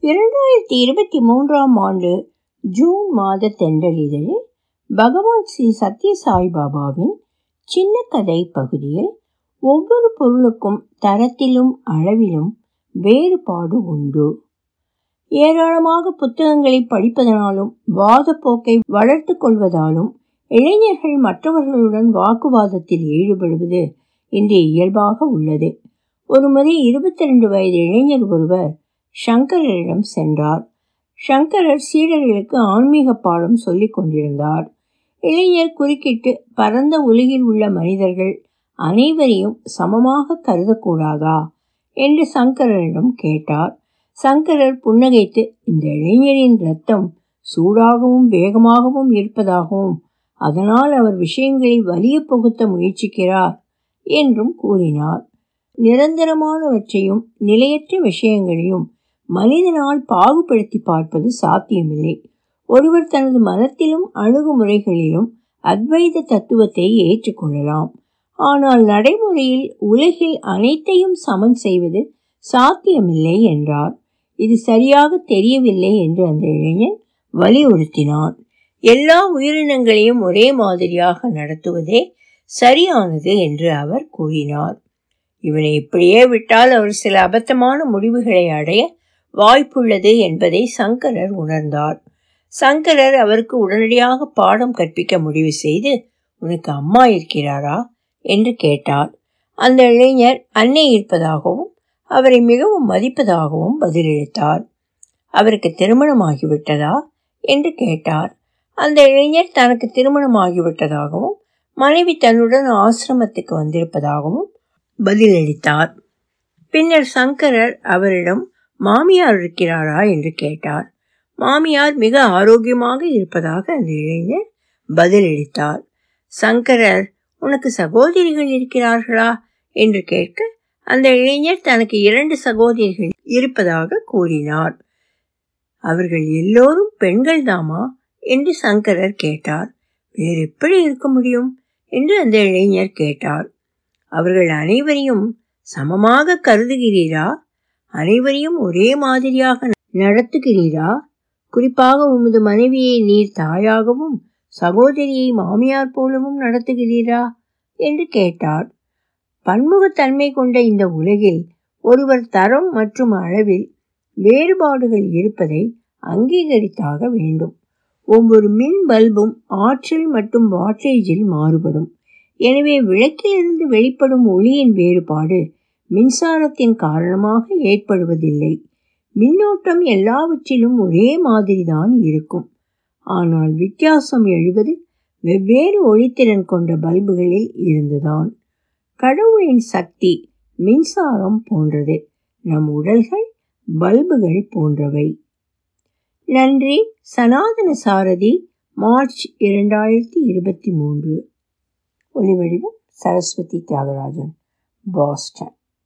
இரண்டாயிரத்தி இருபத்தி மூன்றாம் ஆண்டு ஜூன் மாத தென்றலிதழில் பகவான் ஸ்ரீ சத்ய சாய்பாபாவின் சின்ன கதை பகுதியில் ஒவ்வொரு பொருளுக்கும் தரத்திலும் அளவிலும் வேறுபாடு உண்டு ஏராளமாக புத்தகங்களை படிப்பதனாலும் வாதப்போக்கை வளர்த்து கொள்வதாலும் இளைஞர்கள் மற்றவர்களுடன் வாக்குவாதத்தில் ஈடுபடுவது இன்று இயல்பாக உள்ளது ஒருமுறை இருபத்தி ரெண்டு வயது இளைஞர் ஒருவர் சங்கரரிடம் சென்றார் சங்கரர் சீடர்களுக்கு ஆன்மீக பாடம் சொல்லிக் கொண்டிருந்தார் இளைஞர் குறுக்கிட்டு பரந்த உலகில் உள்ள மனிதர்கள் அனைவரையும் சமமாக கருதக்கூடாதா என்று சங்கரரிடம் கேட்டார் சங்கரர் புன்னகைத்து இந்த இளைஞரின் ரத்தம் சூடாகவும் வேகமாகவும் இருப்பதாகவும் அதனால் அவர் விஷயங்களை வலிய புகுத்த முயற்சிக்கிறார் என்றும் கூறினார் நிரந்தரமானவற்றையும் நிலையற்ற விஷயங்களையும் மனிதனால் பாகுபடுத்தி பார்ப்பது சாத்தியமில்லை ஒருவர் தனது மனத்திலும் அணுகுமுறைகளிலும் அத்வைத தத்துவத்தை ஏற்றுக்கொள்ளலாம் ஆனால் நடைமுறையில் உலகில் அனைத்தையும் சமன் செய்வது சாத்தியமில்லை என்றார் இது சரியாக தெரியவில்லை என்று அந்த இளைஞன் வலியுறுத்தினான் எல்லா உயிரினங்களையும் ஒரே மாதிரியாக நடத்துவதே சரியானது என்று அவர் கூறினார் இவனை இப்படியே விட்டால் அவர் சில அபத்தமான முடிவுகளை அடைய வாய்ப்புள்ளது என்பதை சங்கரர் உணர்ந்தார் சங்கரர் அவருக்கு உடனடியாக பாடம் கற்பிக்க முடிவு செய்து உனக்கு அம்மா இருக்கிறாரா என்று கேட்டார் அந்த இளைஞர் அன்னை இருப்பதாகவும் அவரை மிகவும் மதிப்பதாகவும் பதிலளித்தார் அவருக்கு திருமணமாகிவிட்டதா என்று கேட்டார் அந்த இளைஞர் தனக்கு திருமணமாகிவிட்டதாகவும் மனைவி தன்னுடன் ஆசிரமத்துக்கு வந்திருப்பதாகவும் பதிலளித்தார் பின்னர் சங்கரர் அவரிடம் மாமியார் இருக்கிறாரா என்று கேட்டார் மாமியார் மிக ஆரோக்கியமாக இருப்பதாக அந்த இளைஞர் பதிலளித்தார் சங்கரர் உனக்கு சகோதரிகள் இருக்கிறார்களா என்று கேட்க அந்த இளைஞர் தனக்கு இரண்டு சகோதரிகள் இருப்பதாக கூறினார் அவர்கள் எல்லோரும் பெண்கள் தாமா என்று சங்கரர் கேட்டார் வேறு எப்படி இருக்க முடியும் என்று அந்த இளைஞர் கேட்டார் அவர்கள் அனைவரையும் சமமாக கருதுகிறீரா அனைவரையும் ஒரே மாதிரியாக நடத்துகிறீரா குறிப்பாக உமது மனைவியை நீர் தாயாகவும் சகோதரியை மாமியார் போலவும் நடத்துகிறீரா என்று கேட்டார் பன்முகத்தன்மை கொண்ட இந்த உலகில் ஒருவர் தரம் மற்றும் அளவில் வேறுபாடுகள் இருப்பதை அங்கீகரித்தாக வேண்டும் ஒவ்வொரு மின் பல்பும் ஆற்றல் மற்றும் வாட்டேஜில் மாறுபடும் எனவே விளக்கிலிருந்து வெளிப்படும் ஒளியின் வேறுபாடு மின்சாரத்தின் காரணமாக ஏற்படுவதில்லை மின்னோட்டம் எல்லாவற்றிலும் ஒரே மாதிரிதான் இருக்கும் ஆனால் வித்தியாசம் எழுவது வெவ்வேறு ஒளித்திறன் கொண்ட பல்புகளில் இருந்துதான் கடவுளின் சக்தி மின்சாரம் போன்றது நம் உடல்கள் பல்புகள் போன்றவை நன்றி சனாதன சாரதி மார்ச் இரண்டாயிரத்தி இருபத்தி மூன்று ஒலிவடிவம் சரஸ்வதி தியாகராஜன் பாஸ்டன்